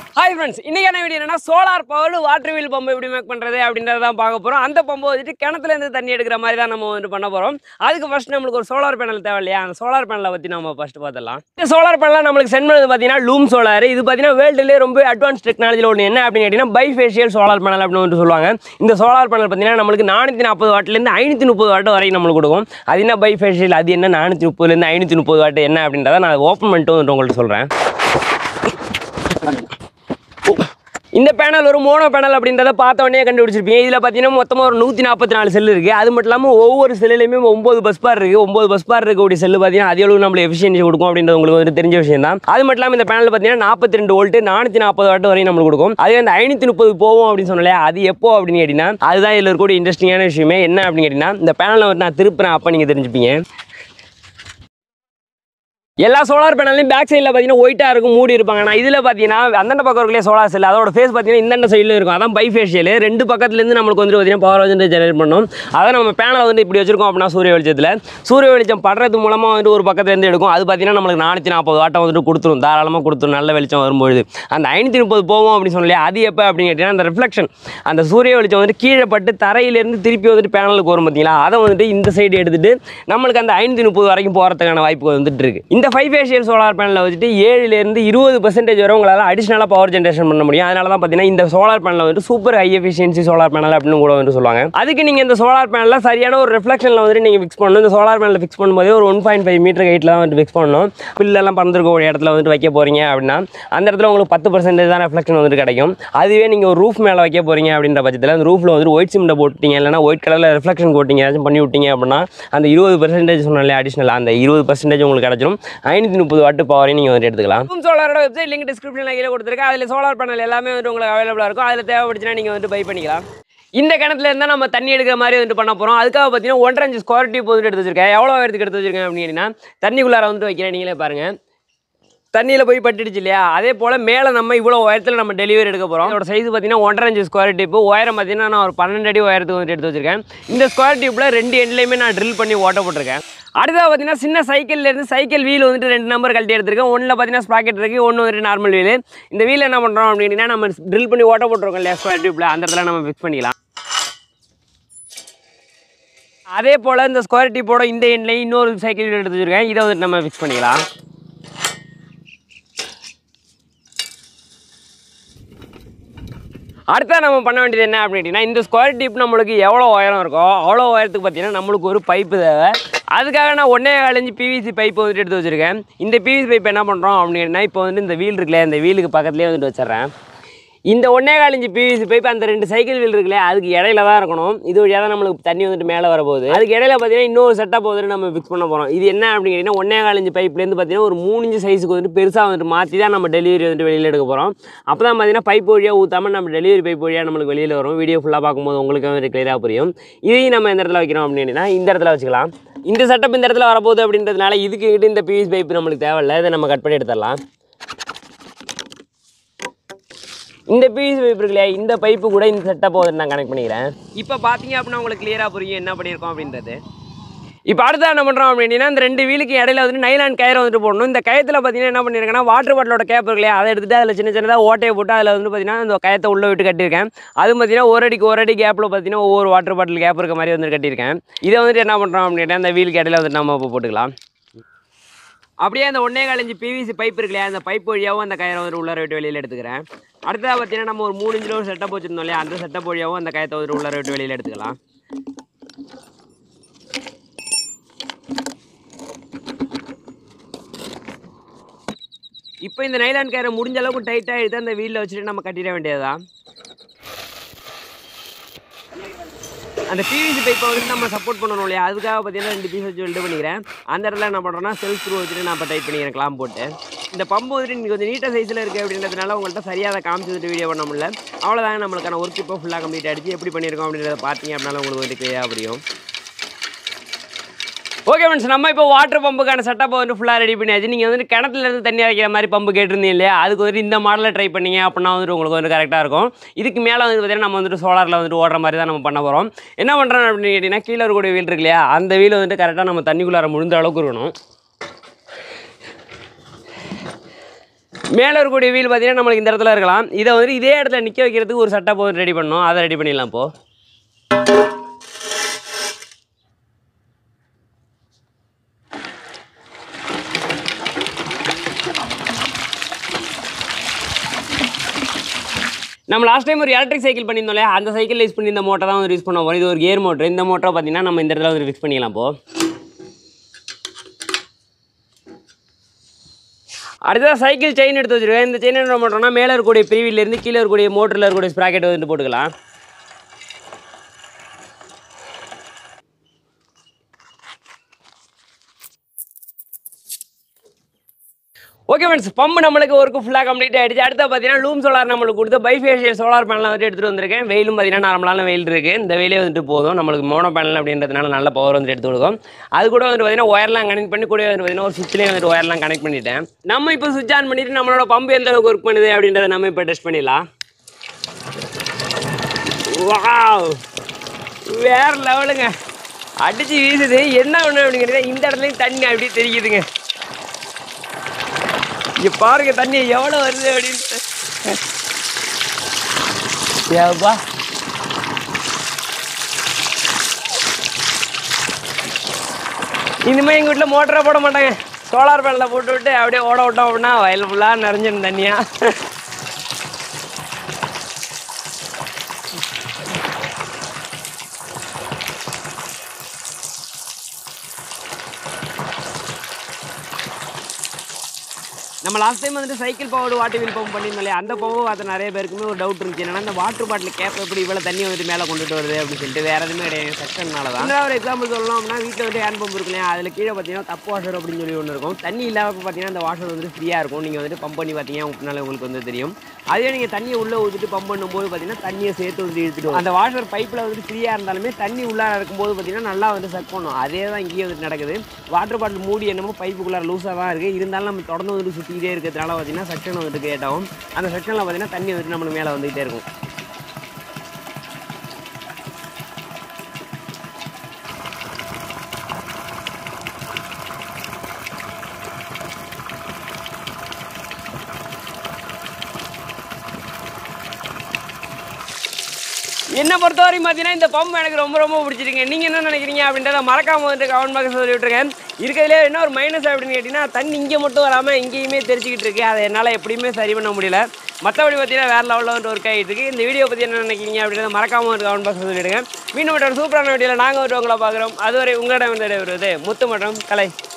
Hi friends இன்னைக்கான video என்னன்னா solar power water wheel pump எப்படி மேக் பண்ணுறது அப்படின்றத தான் பார்க்க போகிறோம் அந்த பம்பை வந்துட்டு கிணத்துல இருந்து தண்ணி எடுக்கிற மாதிரி தான் நம்ம வந்துட்டு பண்ண போகிறோம் அதுக்கு ஃபர்ஸ்ட் நம்மளுக்கு ஒரு சோலார் பேனல் தேவை இல்லையா அந்த சோலார் பேனலை பற்றி நம்ம ஃபர்ஸ்ட் பார்த்துடலாம் இந்த சோலார் பேனலை நம்மளுக்கு சென்ட் பண்ணது பார்த்தீங்கன்னா லூம் சோலார் இது பார்த்தீங்கன்னா வேர்ல்டுலேயே ரொம்ப அட்வான்ஸ் டெக்னாலஜியில் ஒன்று என்ன அப்படின்னு கேட்டிங்கன்னா பைஃபேஷியல் சோலார் பேனல் அப்படின்னு வந்துட்டு சொல்லுவாங்க இந்த சோலார் பேனல் பார்த்தீங்கன்னா நம்மளுக்கு நானூற்றி நாற்பது வாட்லேருந்து ஐநூற்றி முப்பது வாட் வரைக்கும் நம்மளுக்கு கொடுக்கும் அது என்ன பைஃபேஷியல் அது என்ன நானூற்றி முப்பதுலேருந்து ஐநூற்றி முப்பது வாட் என்ன அப்படின்றத நான் ஓப்பன் பண்ணிட்டு வந்துட்டு உங்கள்கிட்ட சொல்கிறேன் இந்த பேனல் ஒரு மோனோ பேனல் அப்படின்றத பார்த்த உடனே கண்டுபிடிச்சிருப்பீங்க இதில் பார்த்தீங்கன்னா மொத்தமாக ஒரு நூற்றி நாற்பத்தி நாலு செல் இருக்குது அது மட்டும் இல்லாமல் ஒவ்வொரு செல்லுலையுமே ஒம்பது பஸ் பார் இருக்குது ஒம்பது பஸ் பார் இருக்கக்கூடிய செல்லு பார்த்தீங்கன்னா அதே அளவு நம்மளுக்கு எஃபிஷியன்சி கொடுக்கும் அப்படின்றது உங்களுக்கு வந்து தெரிஞ்ச விஷயம் தான் அது மட்டும் இல்லாமல் இந்த பேனல் பார்த்தீங்கன்னா நாற்பத்தி ரெண்டு வோல்ட்டு நானூற்றி நாற்பது வாட் வரையும் நம்மளுக்கு கொடுக்கும் அதே அந்த ஐநூற்றி முப்பது போகும் அப்படின்னு சொன்னல அது எப்போ அப்படின்னு கேட்டிங்கன்னா அதுதான் இதில் இருக்கக்கூடிய இன்ட்ரெஸ்டிங்கான விஷயமே என்ன அப்படின்னு கேட்டிங்கன்னா இந்த பேனலை வந்து நான் திருப்புறேன் அப்போ நீங்கள் தெரிஞ்சுப்பீங்க எல்லா சோலார் பேனல்லையும் பேக் சைடில் பார்த்தீங்கன்னா ஒயிட்டாக இருக்கும் மூடி இருப்பாங்க ஆனால் இதில் பார்த்தீங்கன்னா அந்தண்ட பக்கம் இருக்கலையே சோலார் செல் அதோட ஃபேஸ் பார்த்தீங்கன்னா இந்தண்ட சைடில் இருக்கும் அதான் பைஃபேஷியல் ரெண்டு பக்கத்துலேருந்து நம்மளுக்கு வந்து பார்த்தீங்கன்னா பவர் வந்து ஜெனரேட் பண்ணும் அதை நம்ம பேனலை வந்து இப்படி வச்சிருக்கோம் அப்படின்னா சூரிய வெளிச்சத்தில் சூரிய வெளிச்சம் படுறது மூலமாக வந்து ஒரு பக்கத்துலேருந்து எடுக்கும் அது பார்த்தீங்கன்னா நம்மளுக்கு நானூற்றி நாற்பது வாட்டை வந்துட்டு கொடுத்துரும் தாராளமாக கொடுத்துரும் நல்ல வெளிச்சம் வரும்பொழுது அந்த ஐநூற்றி முப்பது போவோம் அப்படின்னு சொல்லலையே அது எப்போ அப்படின்னு கேட்டிங்கன்னா அந்த ரிஃப்ளெக்ஷன் அந்த சூரிய வெளிச்சம் வந்துட்டு கீழே பட்டு தரையிலேருந்து திருப்பி வந்துட்டு பேனலுக்கு வரும் பார்த்தீங்களா அதை வந்துட்டு இந்த சைடு எடுத்துட்டு நம்மளுக்கு அந்த ஐநூற்றி முப்பது வரைக்கும் போகிறதுக்கான வாய்ப்பு வந்துட்டு இருக்கு இந்த ஃபைவ் ஃபேஷியல் சோலார் பேனலில் வச்சுட்டு ஏழுலேருந்து இருபது பர்சன்டேஜ் வரை உங்களால் அடிஷனலாக பவர் ஜென்ரேஷன் பண்ண முடியும் அதனால தான் பார்த்தீங்கன்னா இந்த சோலார் பேனல் வந்து super high efficiency solar panel அப்படின்னு கூட வந்து சொல்லுவாங்க அதுக்கு நீங்கள் இந்த சோலார் பேனலில் சரியான ஒரு ரிஃப்ளெக்ஷனில் வந்துட்டு நீங்கள் ஃபிக்ஸ் பண்ணணும் இந்த சோலார் பேனலில் ஃபிக்ஸ் பண்ணும்போதே ஒரு ஒன் பாயிண்ட் ஃபைவ் மீட்டர் ஹைட்டில் தான் வந்து ஃபிக்ஸ் பண்ணணும் பில்லெல்லாம் பறந்துருக்க ஒரு இடத்துல வந்துட்டு வைக்க போகிறீங்க அப்படின்னா அந்த இடத்துல உங்களுக்கு பத்து பர்சன்டேஜ் தான் ரெஃப்ளெக்ஷன் வந்துட்டு கிடைக்கும் அதுவே நீங்கள் ஒரு ரூஃப் மேலே வைக்க போகிறீங்க அப்படின்ற பட்சத்தில் அந்த ரூஃபில் வந்து ஒயிட் சிமெண்ட்டை போட்டீங்க இல்லைனா ஒயிட் கலரில் ரிஃப்ளெக்ஷன் கோட்டிங்க ஏதாச்சும் பண்ணி விட்டீங்க அப்படின்னா அந்த இருபது பர்சன்டேஜ் சொன்னாலே அடிஷனல் அந்த இருபது பர்சன்டேஜ் உங்களுக்கு கிடச்சிரும் ஐநூற்றி முப்பது வாட்டு பவரையும் நீங்கள் வந்து எடுத்துக்கலாம் ஹோம் சோலாரோட வெப்சைட் லிங்க் டிஸ்கிரிப்ஷனில் கீழே கொடுத்துருக்கேன் அதில் சோலார் பேனல் எல்லாமே வந்து உங்களுக்கு அவைலபிளாக இருக்கும் அதில் தேவைப்படுச்சுன்னா நீங்கள் வந்து பை பண்ணிக்கலாம் இந்த கிணத்துல இருந்தால் நம்ம தண்ணி எடுக்கிற மாதிரி வந்துட்டு பண்ண போகிறோம் அதுக்காக பார்த்தீங்கன்னா ஒன்றரை அஞ்சு ஸ்கொயர் டியூப் வந்துட்டு எடுத்து வச்சிருக்கேன் எவ்வளோ எடுத்து எடுத்து வச்சிருக்கேன் அப்படின்னு கேட்டிங்கன்னா தண்ணிக்குள்ளார வந்துட்டு வைக்கிறேன் நீங்களே பாருங்கள் தண்ணியில் போய் பட்டுடுச்சு இல்லையா அதே போல் மேலே நம்ம இவ்வளோ உயரத்தில் நம்ம டெலிவரி எடுக்க போகிறோம் இதோட சைஸ் பார்த்தீங்கன்னா ஒன்றரை அஞ்சு ஸ்கொயர் டியூப் உயரம் பார்த்தீங்கன்னா நான் ஒரு பன்னெண்டு அடி உயரத்துக்கு வந்துட்டு எடுத்து வச்சிருக்கேன் இந்த ஸ்கொயர் டியூப்பில் ரெண்டு எண்ட்லேயுமே நான் ட்ரில் பண்ணி ஓட்ட போட்டிருக்கேன் அடுத்தது பார்த்தீங்கன்னா சின்ன சைக்கிள்லேருந்து சைக்கிள் வீல் வந்துட்டு ரெண்டு நம்பர் கழட்டி எடுத்திருக்கேன் ஒன்றில் பார்த்தீங்கன்னா ஸ்ப்ராக்கெட் இருக்குது ஒன்று வந்துட்டு நார்மல் வீல் இந்த வீல் என்ன பண்ணுறோம் அப்படின்னா நம்ம ட்ரில் பண்ணி ஓட்ட போட்டிருக்கோம் இல்லையா ஸ்கொயர் டியூப்பில் அந்த இடத்துல நம்ம ஃபிக்ஸ் பண்ணிக்கலாம் அதே போல் இந்த ஸ்கொயர் டியூப்போட இந்த எண்ட்லேயும் இன்னொரு சைக்கிள் வீல் எடுத்து வச்சிருக்கேன் இதை வந்துட்டு நம்ம ஃபிக்ஸ் பண்ணிக்கலாம் அடுத்தா நம்ம பண்ண வேண்டியது என்ன அப்படின்னா இந்த ஸ்கொயர் டியூப் நம்மளுக்கு எவ்வளோ உயரம் இருக்கோ அவ்வளோ உயரத்துக்கு பார்த்தீங்கன்னா நம்மளுக்கு ஒரு பைப்பு தேவை அதுக்காக நான் ஒன்றே காலஞ்சு பிவிசி பைப்பு வந்துட்டு எடுத்து வச்சுருக்கேன் இந்த பிவிசி பைப் என்ன பண்ணுறோம் அப்படின்னா இப்போ வந்து இந்த வீல் இருக்குல்ல இந்த வீலுக்கு பக்கத்துலேயே வந்துட்டு வச்சிடுறேன் இந்த ஒன்றே காலஞ்சு பிவிசி பைப் அந்த ரெண்டு சைக்கிள் வீல் இருக்குல்ல அதுக்கு இடையில தான் இருக்கணும் இது வழியாக தான் நம்மளுக்கு தண்ணி வந்துட்டு மேலே வரப்போகுது அதுக்கு இடையில பார்த்தீங்கன்னா இன்னொரு செட்டப் வந்துட்டு நம்ம ஃபிக்ஸ் பண்ண போகிறோம் இது என்ன அப்படின்னு கேட்டிங்கன்னா ஒன்றே காலஞ்சு பைப்லேருந்து பார்த்தீங்கன்னா ஒரு மூணு இன்ச்சு சைஸுக்கு வந்துட்டு பெருசாக வந்துட்டு மாற்றி தான் நம்ம டெலிவரி வந்துட்டு வெளியில் எடுக்க போகிறோம் அப்போ தான் பார்த்தீங்கன்னா பைப் வழியாக ஊற்றாமல் நம்ம டெலிவரி பைப் வழியாக நம்மளுக்கு வெளியில் வரும் வீடியோ ஃபுல்லாக பார்க்கும்போது உங்களுக்கு வந்துட்டு கிளியராக புரியும் இதையும் நம்ம எந்த இடத்துல வைக்கிறோம் அப்படின்னா இந்த இடத்துல வச்சுக்கலாம் இந்த செட்டப் இந்த இடத்துல வரப்போகுது அப்படின்றதுனால இதுக்கு கிட்ட இந்த பிவிசி பைப் நம்மளுக்கு தேவையில்லை இதை நம்ம கட் பண்ணி எடுத்துடலாம் இந்த பிவிசி பைப் இருக்கு இல்லையா இந்த பைப்பு கூட இந்த செட்டப் வந்து நான் கனெக்ட் பண்ணிக்கிறேன் இப்போ பார்த்தீங்க அப்படின்னா உங்களுக்கு கிளியராக புரியும் என்ன பண்ணியிருக்கோம் அப்படின்றது இப்போ அடுத்து என்ன பண்ணுறோம் அப்படின்னா இந்த ரெண்டு வீலுக்கு இடையில வந்து நைலான் கயிறை வந்துட்டு போடணும் இந்த கயத்தில் பார்த்தீங்கன்னா என்ன பண்ணியிருக்கேன்னா வாட்டர் பாட்டிலோட கேப் இருக்கு இல்லையா அதை எடுத்துட்டு அதில் சின்ன சின்னதாக ஓட்டையை போட்டு அதில் வந்து பார்த்தீங்கன்னா இந்த கயத்தை உள்ளே விட்டு கட்டியிருக்கேன் அது பார்த்தீங்கன்னா ஒரு அடிக்கு ஒரு அடி கேப்பில் பார்த்தீங்கன்னா ஒவ்வொரு வாட்டர் பாட்டில் கேப் இருக்க மாதிரி வந்து கட்டியிருக்கேன் இதை வந்துட்டு என்ன பண்ணுறோம் அப்படின்னா இந்த வீலுக்கு இடையில வந்துட்டு நம்ம இப்போ போட்டுக்கலாம் அப்படியே அந்த ஒன்றே காலஞ்சு பிவிசி பைப் இருக்கு இல்லையா அந்த பைப் வழியாகவும் அந்த கயிறை வந்து உள்ளார விட்டு வெளியில் எடுத்துக்கிறேன் அடுத்ததாக பார்த்தீங்கன்னா நம்ம ஒரு மூணு இன்ச்சில் ஒரு செட்டப் வச்சுருந்தோம் இல்லையா அந்த செட்டப் வழியாகவும் அந்த கயத்தை வந்து உள்ளார விட்டு வெளியில் எடுத்துக்கலாம் இப்போ இந்த நைலான் கயிறை முடிஞ்ச அளவுக்கு டைட்டாக எடுத்து அந்த வீலில் வச்சுட்டு நம்ம கட்டிட வேண்டியதுதான் அந்த பிவிசி பைப்பை வந்து நம்ம சப்போர்ட் பண்ணணும் இல்லையா அதுக்காக பார்த்தீங்கன்னா ரெண்டு பீஸ் வச்சு வெல்டு பண்ணிக்கிறேன் அந்த இடத்துல என்ன பண்ணுறேன்னா செல்ஃப் த்ரூ வச்சுட்டு நான் இப்போ டைப் பண்ணிக்கிறேன் கிளாம் போட்டு இந்த பம்பு வந்துட்டு இன்னைக்கு கொஞ்சம் நீட்டாக சைஸில் இருக்குது அப்படின்றதுனால உங்கள்கிட்ட சரியாக அதை காமிச்சு வந்துட்டு வீடியோ பண்ண முடியல அவ்வளோதாங்க நம்மளுக்கான ஒர்க் இப்போ ஃபுல்லாக கம்ப்ளீட் ஆகிடுச்சு எப்படி பண்ணியிருக்கோம் அப்படின்றத பார்த்தீங்க அப்படின்னாலும் உங்களுக்கு வந்து கிளியராக புரியும் ஓகே ஃப்ரெண்ட்ஸ் நம்ம இப்போ வாட்டர் பம்புக்கான செட்டப்பை வந்து ஃபுல்லாக ரெடி பண்ணியாச்சு நீங்கள் வந்து கிணத்துல இருந்து தண்ணி அரைக்கிற மாதிரி பம்பு கேட்டிருந்தீங்க இல்லையா அதுக்கு வந்து இந்த மாடலில் ட்ரை பண்ணீங்க அப்படின்னா வந்துட்டு உங்களுக்கு வந்து கரெக்டாக இருக்கும் இதுக்கு மேலே வந்து பார்த்தீங்கன்னா நம்ம வந்துட்டு சோலாரில் வந்துட்டு ஓடுற மாதிரி தான் நம்ம பண்ண போகிறோம் என்ன பண்ணுறோம் அப்படின்னு கேட்டிங்கன்னா கீழே இருக்கக்கூடிய வீல் இருக்கு இல்லையா அந்த வீல் வந்துட்டு கரெக்டாக நம்ம தண்ணிக்குள்ளார முழுந்த அளவுக்கு இருக்கணும் மேலே இருக்கக்கூடிய வீல் பார்த்தீங்கன்னா நம்மளுக்கு இந்த இடத்துல இருக்கலாம் இதை வந்து இதே இடத்துல நிற்க வைக்கிறதுக்கு ஒரு சட்டை போது ரெடி பண்ணோம் அதை ரெடி பண்ணிடலாம் இப்போ நம்ம லாஸ்ட் டைம் ஒரு எலக்ட்ரிக் சைக்கிள் பண்ணியிருந்தோம் இல்லையா அந்த சைக்கிள் யூஸ் பண்ணி இந்த மோட்டர் தான் வந்து யூஸ் பண்ண போகிறோம் இது ஒரு கியர் மோட்டர் இந்த மோட்டரை பார்த்தீங்கன்னா நம்ம இந்த இடத்துல வந்து ஃபிக்ஸ் பண்ணிக்கலாம் இப்போ அடுத்ததாக சைக்கிள் செயின் எடுத்து வச்சிருக்கேன் இந்த செயின் என்ன பண்ணுறோம்னா மேலே இருக்கக்கூடிய பிரிவிலேருந்து கீழே இருக்கக்கூடிய மோட்டரில் இருக்கக்கூடிய ஸ்ப்ராக்கெட் வந்துட்டு போட்டுக்கலாம் ஓகே ஃப்ரெண்ட்ஸ் பம்பு நம்மளுக்கு ஒர்க்கு ஃபுல்லாக கம்ப்ளீட் ஆகிடுச்சு அடுத்து பார்த்தீங்கன்னா லூம் சோலார் நம்மளுக்கு கொடுத்து பைஃபேஷியல் சோலார் பேனலாம் வந்து எடுத்துகிட்டு வந்திருக்கேன் வெயிலும் பார்த்தீங்கன்னா நார்மலான வெயில் இருக்குது இந்த வெயிலே வந்துட்டு போதும் நம்மளுக்கு மோனோ பேனல் அப்படின்றதுனால நல்ல பவர் வந்துட்டு எடுத்து கொடுக்கும் அது கூட வந்துட்டு பார்த்தீங்கன்னா ஒயர்லாம் கனெக்ட் பண்ணி கூட வந்து பார்த்தீங்கன்னா ஒரு சுவிட்ச்லேயே வந்துட்டு ஒயர்லாம் கனெக்ட் பண்ணிட்டேன் நம்ம இப்போ சுவிட்ச் ஆன் பண்ணிட்டு நம்மளோட பம்பு எந்த அளவுக்கு ஒர்க் பண்ணுது அப்படின்றத நம்ம இப்போ டெஸ்ட் பண்ணிடலாம் வாவ் வேற லெவலுங்க அடிச்சு வீசுது என்ன ஒன்று அப்படிங்கிறது இந்த இடத்துலையும் தண்ணி அப்படியே தெரியுதுங்க இங்க பாருங்க தண்ணி எவ்வளோ வருது அப்படின்ட்டு ஏப்பா இனிமேல் எங்கள் வீட்டில் மோட்டரை போட மாட்டாங்க சோலார் பேனலில் போட்டு விட்டு அப்படியே ஓட விட்டோம் அப்படின்னா வயல் ஃபுல்லாக நிறைஞ்சிடும் தண்ணியா நம்ம லாஸ்ட் டைம் வந்துட்டு cycle power water wheel pump பண்ணியிருந்தோம் இல்லையா அந்த பம்பு பார்த்து நிறைய பேருக்குமே ஒரு டவுட் இருந்துச்சு என்னன்னா அந்த வாட்டர் பாட்டில் கேப் எப்படி இவ்வளோ தண்ணி வந்துட்டு மேலே கொண்டுட்டு வருது அப்படின்னு சொல்லிட்டு வேறு எதுவுமே கிடையாது செக்ஷன்னால தான் இன்னொரு ஒரு எக்ஸாம்பிள் சொல்லணும் அப்படின்னா வீட்டில் வந்து ஹேண்ட் பம்ப் இருக்கு இல்லையா அதில் கீழே பார்த்தீங்கன்னா தப்பு வாஷர் அப்படின்னு சொல்லி ஒன்று இருக்கும் தண்ணி இல்லாமல் பார்த்தீங்கன்னா அந்த வாஷர் வந்து ஃப்ரீயாக இருக்கும் நீங்கள் வந்துட்டு பம்ப் பண்ணி பார்த்தீங்கன்னா அப்படினால உங்களுக்கு வந்து தெரியும் அதே நீங்கள் தண்ணியை உள்ளே ஊற்றிட்டு பம்ப் பண்ணும்போது பார்த்தீங்கன்னா தண்ணியை சேர்த்து வந்து இழுத்துட்டு வரும். அந்த வாஷர் பைப்பில் வந்துட்டு ஃப்ரீயாக இருந்தாலுமே தண்ணி உள்ளார இருக்கும்போது பார்த்தீங்கன்னா நல்லா வந்து சக் பண்ணும் அதே தான் இங்கேயே வந்துட்டு நடக்குது வாட்டர் பாட்டில் மூடி என்னமோ பைப்புக்குள்ளார லூஸாக தான் இருக்குது இருந்தாலும் நம்ம தொடர்ந்து வந்துட்டு சுற்றிக்கிட்டே இருக்கிறதுனால பார்த்தீங்கன்னா செக்ஷன் வந்துட்டு கிரியேட் ஆகும் அந்த செக்ஷனில் பார்த்தீங்கன்னா தண்ணி வந்துட்டு நம்மளுக்கு மேலே வந்துகிட்டே இருக்கும் என்னை பொறுத்த வரைக்கும் பார்த்தீங்கன்னா இந்த பம்ப் எனக்கு ரொம்ப ரொம்ப பிடிச்சிருங்க நீங்கள் என்ன நினைக்கிறீங்க அப்படின்றத மறக்காம வந்து கமெண்ட் பாக்ஸ் சொல்லி விட்டுருங்க இருக்கிறதுலே என்ன ஒரு மைனஸ் அப்படின்னு கேட்டிங்கன்னா தண்ணி இங்கே மட்டும் வராமல் இங்கேயுமே தெரிஞ்சுக்கிட்டு இருக்கு அதை என்னால் எப்படியுமே சரி பண்ண முடியல மற்றபடி பார்த்தீங்கன்னா வேறு லெவலில் வந்து ஒர்க் ஆகிட்டு இருக்கு இந்த வீடியோ பற்றி என்ன நினைக்கிறீங்க அப்படின்றத மறக்காம ஒரு கமெண்ட் பாக்ஸ் சொல்லிவிடுங்க மீண்டும் மட்டும் ஒரு சூப்பரான வீடியோவில் நாங்கள் ஒரு உங்களை பார்க்குறோம் அதுவரை உங்களிடம் வந்து வருவது முத்து மற்றும் கலை